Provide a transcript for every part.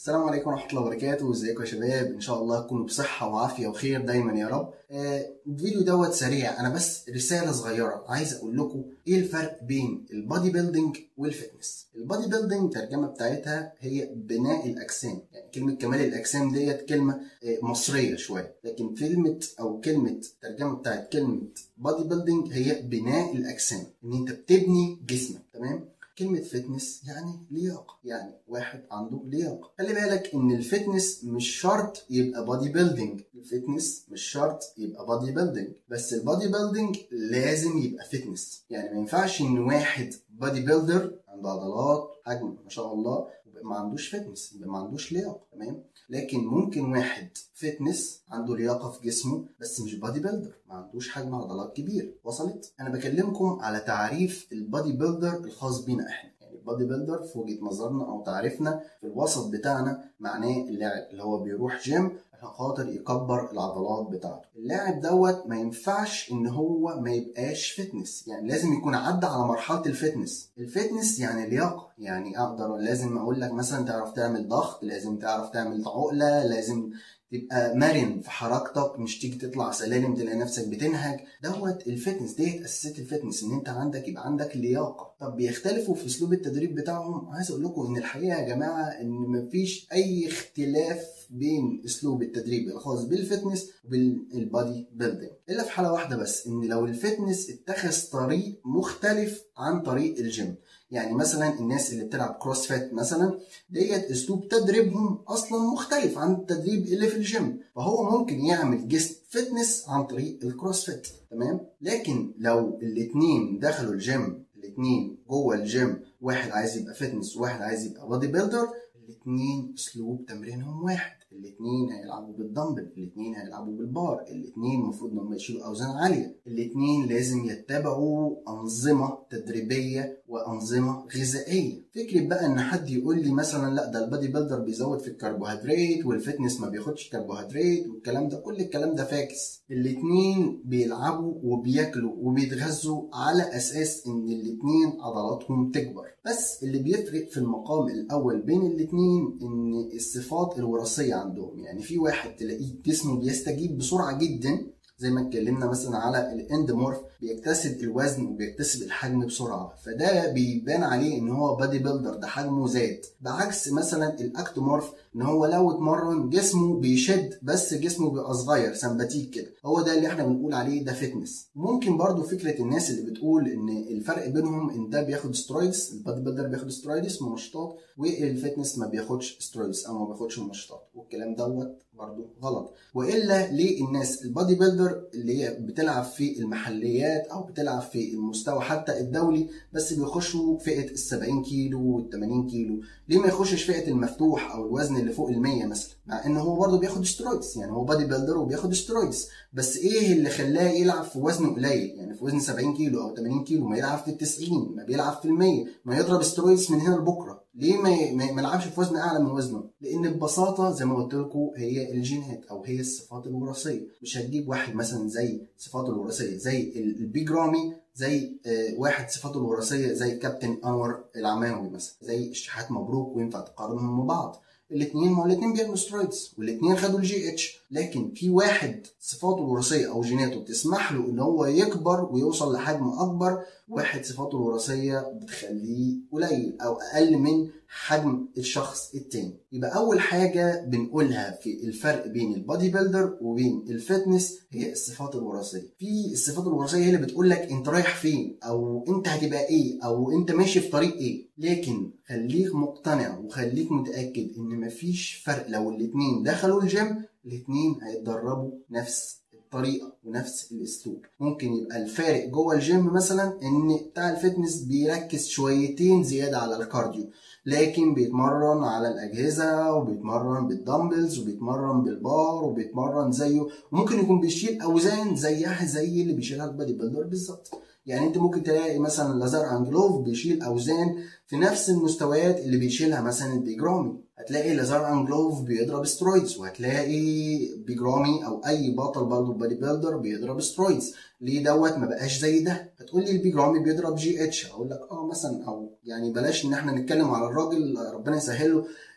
السلام عليكم ورحمة الله وبركاته، ازيكم يا شباب؟ إن شاء الله تكونوا بصحة وعافية وخير دايما يا رب. آه، الفيديو دوت سريع، أنا بس رسالة صغيرة عايز أقول لكم إيه الفرق بين البادي بيلدينج والفتنس. البادي بيلدينج الترجمة بتاعتها هي بناء الأجسام، يعني كلمة كمال الأجسام ديت كلمة آه، مصرية شوية، لكن كلمة أو كلمة الترجمة بتاعت كلمة بادي بيلدينج هي بناء الأجسام، إن أنت بتبني جسمك، تمام؟ كلمة فتنس يعني لياقة يعني واحد عنده لياقة خلي بالك ان الفتنس مش شرط يبقى بادي بيلدينج الفتنس مش شرط يبقى بادي بيلدينج بس البادي بيلدينج لازم يبقى فتنس يعني ما ينفعش ان واحد بادي بيلدر عنده عضلات حجم ما شاء الله يبقى ما عندوش فتنس يبقى ما عندوش لياقة تمام لكن ممكن واحد فتنس عنده لياقة في جسمه بس مش بادي بيلدر ما عندوش حجم عضلات كبير وصلت انا بكلمكم على تعريف البادي بيلدر الخاص بينا احنا يعني البادي بيلدر في وجهة نظرنا او تعريفنا في الوسط بتاعنا معناه اللاعب اللي هو بيروح جيم عشان خاطر يكبر العضلات بتاعته اللاعب دوت ما ينفعش ان هو ما يبقاش فتنس يعني لازم يكون عدى على مرحله الفتنس الفتنس يعني لياقه يعني اقدر لازم اقول لك مثلا تعرف تعمل ضغط لازم تعرف تعمل عقله لازم تبقى مرن في حركتك مش تيجي تطلع سلالم تلاقي نفسك بتنهج دوت الفتنس ديت اساسيات الفتنس ان انت عندك يبقى عندك لياقه طب بيختلفوا في اسلوب التدريب بتاعهم عايز اقول لكم ان الحقيقه يا جماعه ان مفيش اي اختلاف بين اسلوب التدريب الخاص بالفتنس وبالبادي بيلدينج الا في حاله واحده بس ان لو الفتنس اتخذ طريق مختلف عن طريق الجيم يعني مثلا الناس اللي بتلعب كروس فيت مثلا ديت اسلوب تدريبهم اصلا مختلف عن التدريب اللي في الجيم فهو ممكن يعمل جسم فتنس عن طريق الكروس فيت تمام لكن لو الاتنين دخلوا الجيم الاتنين جوه الجيم واحد عايز يبقى فتنس وواحد عايز يبقى بادي بيلدر الاتنين اسلوب تمرينهم واحد الاتنين هيلعبوا بالدمبل الاتنين هيلعبوا بالبار الاتنين المفروض انهم يشيلوا اوزان عاليه الاتنين لازم يتبعوا انظمه تدريبيه وانظمه غذائيه فكره بقى ان حد يقول لي مثلا لا ده البادي بيلدر بيزود في الكربوهيدرات والفتنس ما بياخدش كربوهيدرات والكلام ده كل الكلام ده فاكس الاتنين بيلعبوا وبياكلوا وبيتغذوا على اساس ان الاتنين عضلاتهم تكبر بس اللي بيفرق في المقام الاول بين الاتنين ان الصفات الوراثيه عندهم يعني في واحد تلاقيه جسمه بيستجيب بسرعه جدا زي ما اتكلمنا مثلا على الاندمورف بيكتسب الوزن وبيكتسب الحجم بسرعه فده بيبان عليه ان هو بادي بيلدر ده حجمه زاد بعكس مثلا الاكتومورف ان هو لو اتمرن جسمه بيشد بس جسمه بيبقى صغير سمباتيك كده هو ده اللي احنا بنقول عليه ده فتنس ممكن برضو فكره الناس اللي بتقول ان الفرق بينهم ان ده بياخد سترويدز البادي بيلدر بياخد سترويدز منشطات والفتنس ما بياخدش سترويدز او ما بياخدش منشطات والكلام دوت برضو غلط والا ليه الناس البادي بيلدر اللي هي بتلعب في المحليات او بتلعب في المستوى حتى الدولي بس بيخشوا فئه ال 70 كيلو وال 80 كيلو ليه ما يخشش فئه المفتوح او الوزن اللي فوق ال 100 مثلا مع ان هو برضه بياخد سترويدز يعني هو بادي بيلدر وبياخد سترويدز بس ايه اللي خلاه يلعب في وزن قليل يعني في وزن 70 كيلو او 80 كيلو ما يلعب في ال 90 ما بيلعب في ال 100 ما يضرب سترويدز من هنا لبكره ليه ما ما يلعبش في وزن اعلى من وزنه لان ببساطه زي ما قلت لكم هي الجينات او هي الصفات الوراثيه مش هتجيب واحد مثلا زي صفاته الوراثيه زي البيج رامي زي واحد صفاته الوراثيه زي كابتن انور العماوي مثلا زي الشحات مبروك وينفع تقارنهم ببعض الاثنين ما الاثنين بياخدوا سترويدز والاثنين خدوا الجي اتش لكن في واحد صفاته الوراثيه او جيناته بتسمح له ان هو يكبر ويوصل لحجم اكبر واحد صفاته الوراثيه بتخليه قليل او اقل من حجم الشخص التاني يبقى اول حاجه بنقولها في الفرق بين البادي بيلدر وبين الفتنس هي الصفات الوراثيه في الصفات الوراثيه هي اللي بتقول لك انت رايح فين او انت هتبقى ايه او انت ماشي في طريق ايه لكن خليك مقتنع وخليك متاكد ان مفيش فرق لو الاتنين دخلوا الجيم الاتنين هيتدربوا نفس الطريقه ونفس الاسلوب ممكن يبقى الفارق جوه الجيم مثلا ان بتاع الفتنس بيركز شويتين زياده على الكارديو لكن بيتمرن على الاجهزه وبيتمرن بالدمبلز وبيتمرن بالبار وبيتمرن زيه وممكن يكون بيشيل اوزان زيها زي اللي بيشيلها البادي بيلدر بالظبط يعني انت ممكن تلاقي مثلا لازار انجلوف بيشيل اوزان في نفس المستويات اللي بيشيلها مثلا البيجرامي هتلاقي لازار انجلوف بيضرب سترويدز وهتلاقي بيجرامي او اي بطل برضه بادي بيلدر بيضرب سترويدز ليه دوت ما بقاش زي ده هتقول لي البيجرامي بيضرب جي اتش اقول لك اه مثلا او يعني بلاش ان احنا نتكلم على الراجل ربنا يسهله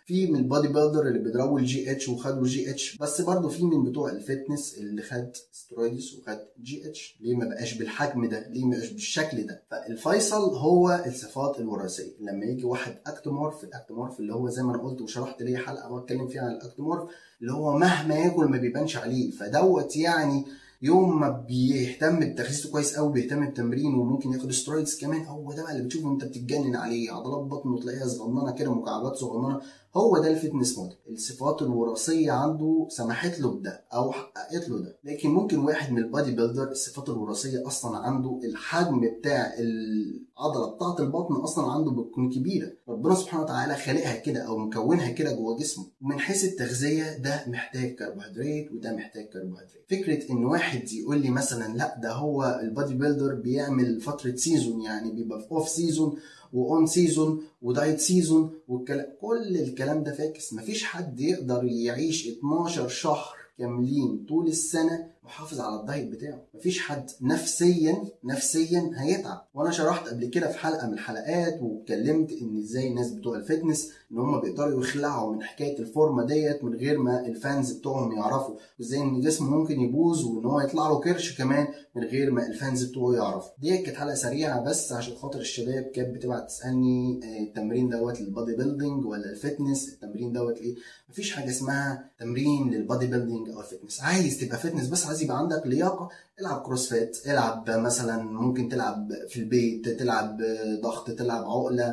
في من البادي بيلدر اللي بيضربوا الجي اتش وخدوا جي اتش بس برضه في من بتوع الفتنس اللي خد سترويدز وخد جي اتش ليه ما بقاش بالحجم ده ليه ما بقاش بالشكل ده فالفيصل هو الصفات الوراثيه لما يجي واحد اكتومورف الاكتومورف اللي هو زي ما انا قلت وشرحت ليه حلقه بتكلم فيها عن الاكتومورف اللي هو مهما ياكل ما بيبانش عليه فدوت يعني يوم ما بيهتم بتخسيسه كويس قوي بيهتم بتمرين وممكن ياخد سترويدز كمان هو ده بقى اللي بتشوفه انت بتتجنن عليه عضلات بطنه تلاقيها صغننه كده مكعبات صغننه هو ده الفتنس موديل الصفات الوراثيه عنده سمحت له بده او حققت له ده لكن ممكن واحد من البادي بيلدر الصفات الوراثيه اصلا عنده الحجم بتاع العضله بتاعه البطن اصلا عنده بتكون كبيره ربنا سبحانه وتعالى خالقها كده او مكونها كده جوه جسمه ومن حيث التغذيه ده محتاج كربوهيدرات وده محتاج كربوهيدرات فكره ان واحد يقول لي مثلا لا ده هو البادي بيلدر بيعمل فتره سيزون يعني بيبقى في اوف سيزون واون سيزون ودايت سيزون والكلام كل الكلام ده فاكس مفيش حد يقدر يعيش 12 شهر كاملين طول السنه محافظ على الدايت بتاعه مفيش حد نفسيا نفسيا هيتعب وانا شرحت قبل كده في حلقه من الحلقات واتكلمت ان ازاي الناس بتوع الفتنس ان هم بيقدروا يخلعوا من حكايه الفورمه ديت من غير ما الفانز بتوعهم يعرفوا وازاي ان جسمه ممكن يبوظ وان هو يطلع له كرش كمان من غير ما الفانز بتوعه يعرفوا دي كانت حلقه سريعه بس عشان خاطر الشباب كانت بتبعت تسالني التمرين دوت للبادي بيلدينج ولا الفتنس التمرين دوت ايه مفيش حاجه اسمها تمرين للبادي بيلدينج او الفتنس عايز تبقى فتنس بس عايز يبقى عندك لياقه العب كروسفيت العب مثلا ممكن تلعب في البيت تلعب ضغط تلعب عقله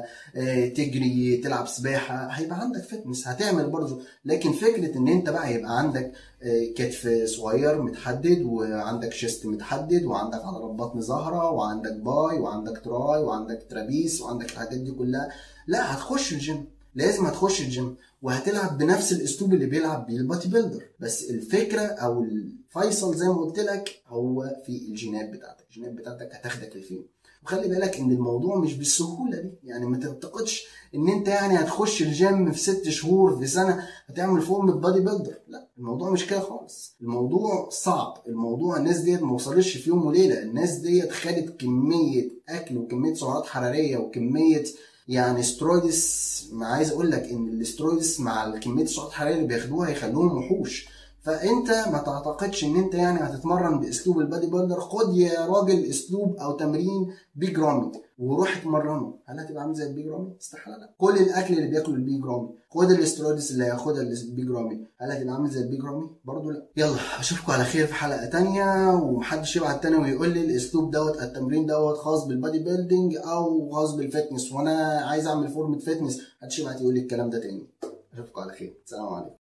تجري تلعب سباحه هيبقى عندك فتنس هتعمل برضه لكن فكره ان انت بقى يبقى عندك كتف صغير متحدد وعندك شيست متحدد وعندك عضلات بطن ظاهره وعندك باي وعندك تراي وعندك ترابيس وعندك الحاجات دي كلها لا هتخش الجيم لازم هتخش الجيم وهتلعب بنفس الاسلوب اللي بيلعب بيه البادي بيلدر بس الفكره او الفيصل زي ما قلت لك هو في الجينات بتاعتك الجينات بتاعتك هتاخدك لفين وخلي بالك ان الموضوع مش بالسهوله دي يعني ما تعتقدش ان انت يعني هتخش الجيم في ست شهور في سنه هتعمل فورم بادي بيلدر لا الموضوع مش كده خالص الموضوع صعب الموضوع الناس ديت ما وصلتش في يوم وليله الناس ديت خدت كميه اكل وكميه سعرات حراريه وكميه يعني سترويدس ما عايز اقول لك ان الاسترويدس مع كميه السعرات الحراريه اللي بياخدوها هيخلوهم وحوش فانت ما تعتقدش ان انت يعني هتتمرن باسلوب البادي بيلدر خد يا راجل اسلوب او تمرين بيج رامي وروح اتمرنه هل هتبقى عامل زي البيج رامي استحاله لا كل الاكل اللي بياكله البيج رامي خد الاسترويدس اللي هياخدها البيج رامي هل هتبقى عامل زي البيج رامي برضه لا يلا اشوفكم على خير في حلقه تانية ومحدش يبعت تاني ويقول لي الاسلوب دوت التمرين دوت خاص بالبادي بيلدينج او خاص بالفتنس وانا عايز اعمل فورمه فتنس محدش يبعت يقول لي الكلام ده تاني اشوفكم على خير سلام عليكم